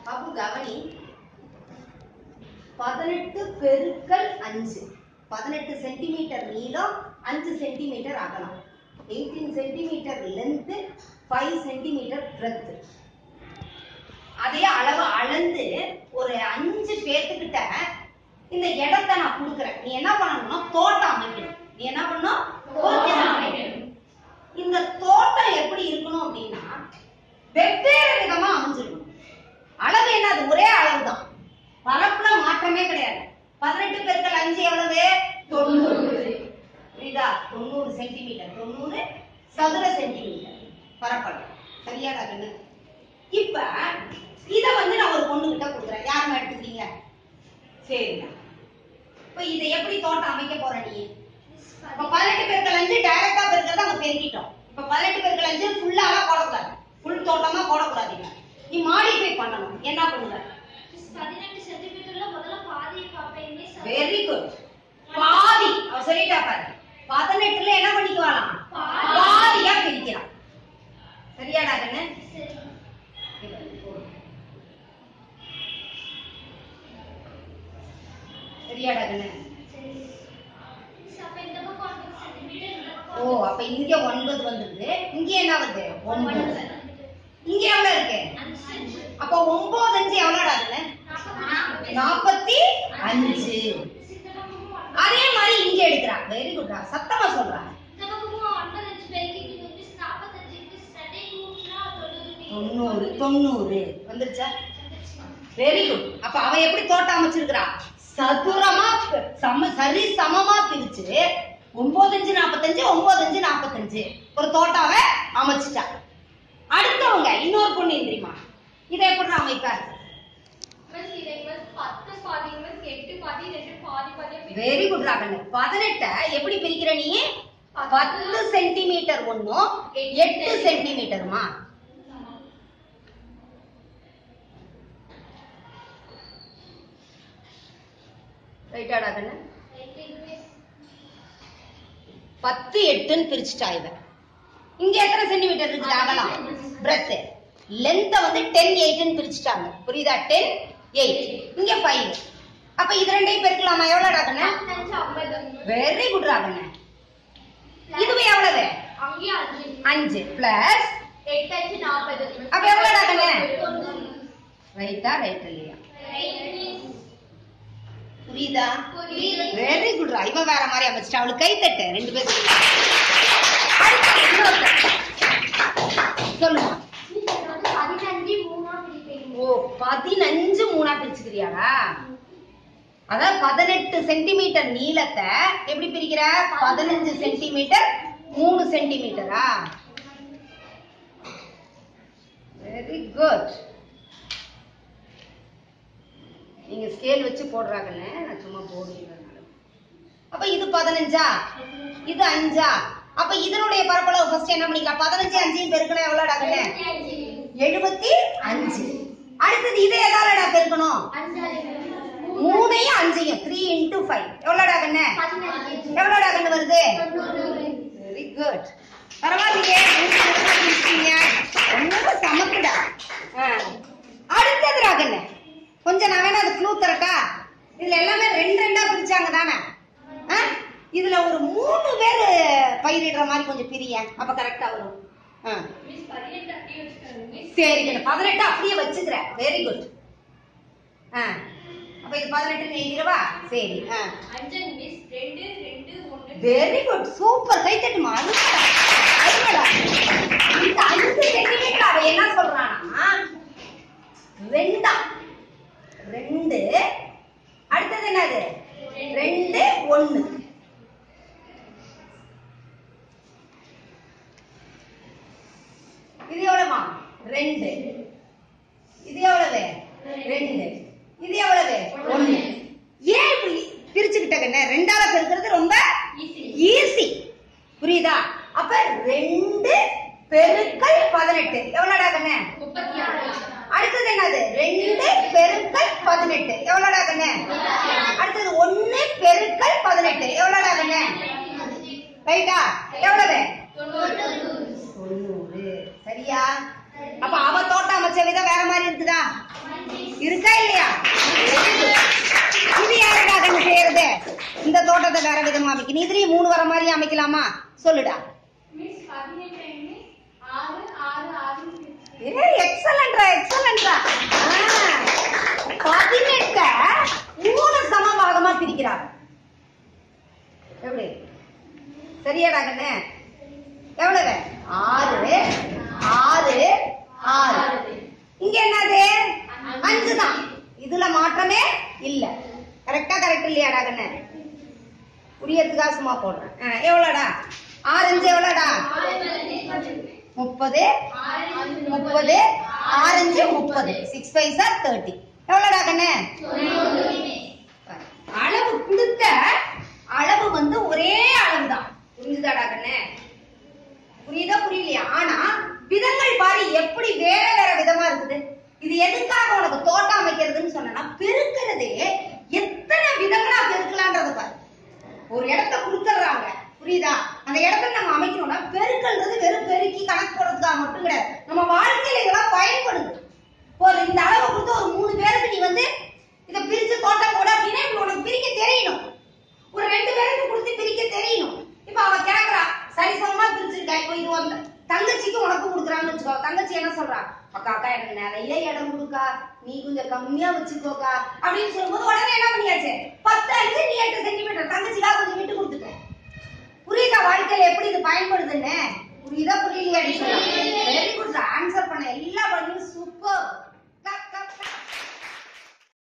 பாப்பு கவனி பதினெட்டு பெருக்கல் அஞ்சு பதினெட்டு சென்டிமீட்டர் நீளம் அஞ்சு சென்டிமீட்டர் அகலம் eighteen centimetre length five centimetre breadth அதே அளவு அளந்து ஒரு அஞ்சு பேர்த்துக்கிட்ட இந்த இடத்த நான் கொடுக்குறேன் நீ என்ன பண்ணணும்னா தோட்டம் அமைக்கணும் நீ என்ன பண்ணணும் தோட்டம் அமைக்கணும் இந்த தோட்டம் எப்படி இருக்கணும் அப்படின்னா வெவ்வேறு விதமா அமைஞ்சிருக்கணும் அளவு என்ன அது ஒரே அளவு தான் பரப்புல மாற்றமே கிடையாது பதினெட்டு பெருக்கல் அஞ்சு எவ்வளவு தொண்ணூறு புரியுதா தொண்ணூறு சென்டிமீட்டர் தொண்ணூறு சதுர சென்டிமீட்டர் பரப்பளவு சரியாடா கண்ணு இப்ப இத வந்து நான் ஒரு பொண்ணு கிட்ட கொடுக்குறேன் யாருமா எடுத்துக்கிறீங்க சரிங்க இப்ப இதை எப்படி தோட்டம் அமைக்க போற நீ இப்ப பதினெட்டு பெருக்கல் அஞ்சு டைரக்டா பெருக்கிறத நம்ம பெருக்கிட்டோம் இப்ப பதினெட்டு பெருக்கல் அஞ்சு ஃபுல்லாலாம் போடக்கூடாது ஃபுல் தோட்டமா போடக்கூடாதுங்க நீ மாடிஃபை பண்ணணும் என்ன பண்ணுவ பதினெட்டு சென்டிமீட்டர்ல முதல்ல பாதியை பார்ப்பேன் வெரி குட் பாதி அவ சொல்லிட்டா பாரு பதினெட்டுல என்ன பண்ணிக்குவாளாம் பாதி. பாதியா பிரிக்கிறான் சரியாடா கண்ணு சரி சரியாடா கண்ணு சரி மிஸ், அப்ப இந்த பக்கம் ஒன்பது சென்டிமீட்டர் இந்த பக்கம் ஓ அப்ப இங்க ஒன்பது வந்துருது இங்க என்ன வருது ஒன்பது ஒன்பது சென்டிமீட்டர் இங்க எவ்வளவு இருக்கு அஞ்சு சென்டி அப்ப ஒன்பது அஞ்சு எவ்வளோடா கண்ணு நாற்பத்தி நாற்பத்தி அஞ்சு இந்த பக்கமும் ஒன்பது. அதே மாதிரி இங்க எடுக்கிறா வெரி குட்டா சத்தமா சொல்றா இந்த பக்கமும் ஒன்பது அஞ்சு பெருக்கிட்டு மிஸ் நாற்பத்தஞ்சு மிஸ் ரெண்டையும் கூட்டினா தொண்ணூறு மீட்டர். தொண்ணூறு தொண்ணூறு வந்துருச்சா வந்துருச்சு. வெரி குட் அப்ப அவ எப்படி தோட்டம் அமைச்சிருக்கிறா சதுரமா பி- சம சரி சமமா பிரிச்சு ஒன்பது அஞ்சு நாற்பத்தஞ்சு ஒன்பது அஞ்சு நாற்பத்தஞ்சு ஒரு தோட்டாவ அமைச்சிட்டா அடுத்தவங்க இன்னொரு பொண்ணு தெரியுமா இதை எப்படி அமைப்ப மிஸ், இதை மிஸ் பத்து பாதி மிஸ் எட்டு பாதி ரெண்டு பாதி பாதியா பிரிக்கணும். வெரி குட் ராகண்ணு பதினெட்டை எப்படி பிரிக்கிற நீ பத்து சென்டிமீட்டர் ஒன்னும் எட்டு சென்டிமீட்டருமா ரைட்டாடா கண்ணு Right, மிஸ். பத்து எட்டுன்னு பிரிச்சுட்டா இவ இங்க எத்தனை சென்டிமீட்டர் இருக்குது அகலம் பிரெத் லென்த்த வந்து டென் எயிட்னு பிரிச்சுட்டாங்க புரியுதா டென் எயிட் இங்க ஃபைவ் அப்ப இது ரெண்டையும் பெருக்கலாமா எவ்வளவு ராகண்ண பத்தஞ்சு ஐம்பது மிஸ். வெரி குட் ராகண்ண இதுவே எவ்வளவு அங்கேயும் அஞ்சு அஞ்சு பிளஸ் எட்டு அஞ்சு நாற்பது மிஸ். அப்ப எவ்வளோடா கண்ணு? தொண்ணூறு. ரைட்டா ரைட் இல்லையா Right, மிஸ். புரியுதா புரியுது. வெரி குட் ரா இவன் வேற மாதிரி அமைச்சிட்டா அவளுக்கு கை தட்டு ரெண்டு பேரும் அடுத்தது இன்னொருத்தன். சொல்லுமா மிஸ், இது வந்து பதினஞ்சு மூணா பிரிப்பீங்க. ஓ பதினஞ்சு மூணா பிரிச்சுக்கிறியாடா அதாவது பதினெட்டு சென்டிமீட்டர் நீளத்தை எப்படி பிரிக்கிற பதினஞ்சு சென்டிமீட்டர் மூணு சென்டிமீட்டரா வெரி குட் நீங்க ஸ்கேல் வச்சு போடுறாங்கன்னு நான் சும்மா போடுறேன் அப்ப இது பதினஞ்சா இது அஞ்சா அப்ப இதனுடைய பரப்பளவு ஃபர்ஸ்ட் என்ன பண்ணிக்கலாம் பதினஞ்சு அஞ்சையும் பெருக்கணும் எவ்வளோடாங்கன்னு அஞ்சு. எழுபத்தி அஞ்சு அடுத்தது இதை எதாலடா பெருக்கணும் அஞ்சு. மூணையும் அஞ்சையும் த்ரீ இன்டூ ஃபைவ் எவ்வளோடா கண்ணு பதினஞ்சு. எவ்வளோடா கண்ணு வருது தொண்ணூறு. வெரி குட் பரவாயில்லையே முடிச்சிட்டீங்க ரொம்ப சமக்குடா ஆ. அடுத்ததுடா கண்ணு கொஞ்சம் நான் வேணா அது க்ளூ தரட்டா இதுல எல்லாமே ரெண்டு ரெண்டா பிரிச்சாங்க தானே ஆ? இதுல ஒரு மூணு பேர் பயிரிடுற மாதிரி கொஞ்சம் பிரிய அப்ப கரெக்டா வரும் ஆ மிஸ், பதினெட்டு அப்படியே வச்சுக்கோங்க, மிஸ். சரி கண்ணு பதினெட்டு அப்படியே வச்சுக்கிறேன் வெரி குட் ஆ அப்ப இது பதினெட்டு எழுதிடவா சரி ஆ அஞ்சு, மிஸ். ரெண்டு, ரெண்டு, ஒண்ணு. வெரி குட் சூப்பர் கை தட்டுமா அருமைடா அருமைடா இந்த அஞ்சு சென்டிமீட்டர் அவ என்ன சொல்றானா ரெண்டா ரெண்டு அடுத்தது என்னது ரெண்டு ஒண்ணு இது எவ்வளவுமா ரெண்டு இது எவ்வளவு ரெண்டு இது எவ்வளவு ஒண்ணு ஏன் இப்படி பிரிச்சுக்கிட்ட கண்ணே ரெண்டால பெருக்கிறது ரொம்ப Easy. ஈஸி புரியுதா அப்ப ரெண்டு பெருக்கல் பதினெட்டு எவ்வளோடா கண்ணே முப்பத்தி ஆறு. அடுத்தது என்னது ரெண்டு பெருக்கல் பதினெட்டு எவ்வளோடா கண்ணே அடுத்தது ஒண்ணு பெருக்கல் பதினெட்டு எவ்வளோடா கண்ணே ரைட்டா எவ்வளவு தொண்ணூறு சரியா அப்ப அவ தோட்டம் அமைச்ச விதம் வேற மாதிரி இருக்குதா அஞ்சு. இருக்கா இல்லையா இது யாருடா கண்ணு செய்யறது இந்த தோட்டத்தை வேற விதமா அமைக்கணும் இதுலயும் மூணு வர மாதிரி அமைக்கலாமா சொல்லுடா மிஸ் பதினெட்டு மிஸ் ஆறு ஆறு ஆறு ஏ எக்ஸலன்ட்ரா எக்ஸலன்ட்ரா பதினெட்ட மூணு சம பாகமா பிரிக்கிறாங்க எப்படி சரியாடா கண்ணு எவ்வளவு ஆறு ஆறு ஆறு இங்க என்னது அஞ்சு தான் இதுல மாற்றமே இல்ல கரெக்டா கரெக்ட் இல்லையாடா கண்ணு புரியறதுக்காக சும்மா போடுறேன் ஆ, எவ்வளோடா ஆரஞ்சு எவ்வளோடா முப்பது முப்பது ஆரஞ்சு முப்பது சிக்ஸ் ஃபைவ் சார் தேர்ட்டி எவ்வளோடா கண்ணு அளவு கொடுத்த அளவு வந்து ஒரே அளவு தான் புரிஞ்சுதாடா கண்ணு புரியுதா புரியலையா ஆனா விதங்கள் பாரு எப்படி வேற வேற விதமா இருக்குது இது எதுக்காக உனக்கு தோட்டம் அமைக்கிறதுன்னு சொன்னா பெருக்கிறதே எத்தனை விதங்களா பெருக்கலான்றத பாரு ஒரு இடத்த கொடுத்துட்றாங்க புரியுதா அந்த இடத்துல நம்ம அமைக்கணும்னா பெருக்கல்ன்றது வெறும் பெருக்கி கணக்கு போடுறதுக்காக மட்டும் கிடையாது நம்ம வாழ்க்கையில இதெல்லாம் பயன்படுது ஒரு இந்த அளவை கொடுத்து ஒரு மூணு பேருக்கு நீ வந்து இதை பிரிச்சு தோட்டம் போட அப்படின்னா இப்படி உனக்கு பிரிக்க தெரியணும் ஒரு ரெண்டு பேருக்கு கொடுத்து பிரிக்க தெரியணும் இப்ப அவ கேக்குறா சரிசமமா பிரிச்சிருக்கா இப்போ இது வந்து தங்கச்சிக்கு உனக்கு கொடுக்குறான்னு வச்சுக்கோ தங்கச்சி என்ன சொல்றா அக்கா அக்கா எனக்கு நிறைய இடம் கொடுக்கா நீ கொஞ்சம் கம்மியா வச்சுக்கோக்கா அப்படின்னு சொல்லும்போது உடனே என்ன பண்ணியாச்சு பத்து